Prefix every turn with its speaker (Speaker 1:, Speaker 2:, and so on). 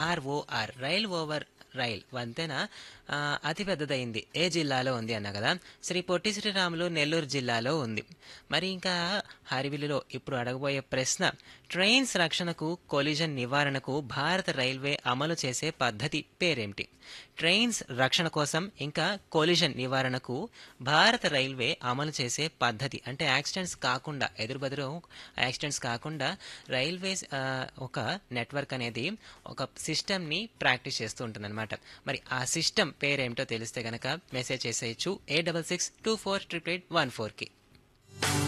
Speaker 1: ROR rail over rail వంతెన ఆ, అతి పెద్దదైంది ఏ జిల్లాలో ఉంది అన్న కదా శ్రీ పొట్టి శ్రీరాములు నెల్లూరు జిల్లాలో ఉంది మరి ఇంకా హరివిల్లులో ఇప్పుడు అడగబోయే ప్రశ్న ట్రైన్స్ రక్షణకు కొలిజన్ నివారణకు భారత రైల్వే అమలు చేసే పద్ధతి పేరేమిటి ట్రైన్స్ రక్షణ కోసం ఇంకా కొలిజన్ నివారణకు భారత రైల్వే అమలు చేసే పద్ధతి అంటే యాక్సిడెంట్స్ కాకుండా ఎదురుబెదురు యాక్సిడెంట్స్ కాకుండా రైల్వేస్ ఆ, ఒక నెట్వర్క్ అనేది ఒక సిస్టమ్ని ప్రాక్టీస్ చేస్తూ ఉంటుందన్నమాట మరి ఆ సిస్టమ్ పేరేమిటో తెలిస్తే గనక మెసేజ్ చేసేయచ్చు eight double six two four triple eight one ఫోర్కి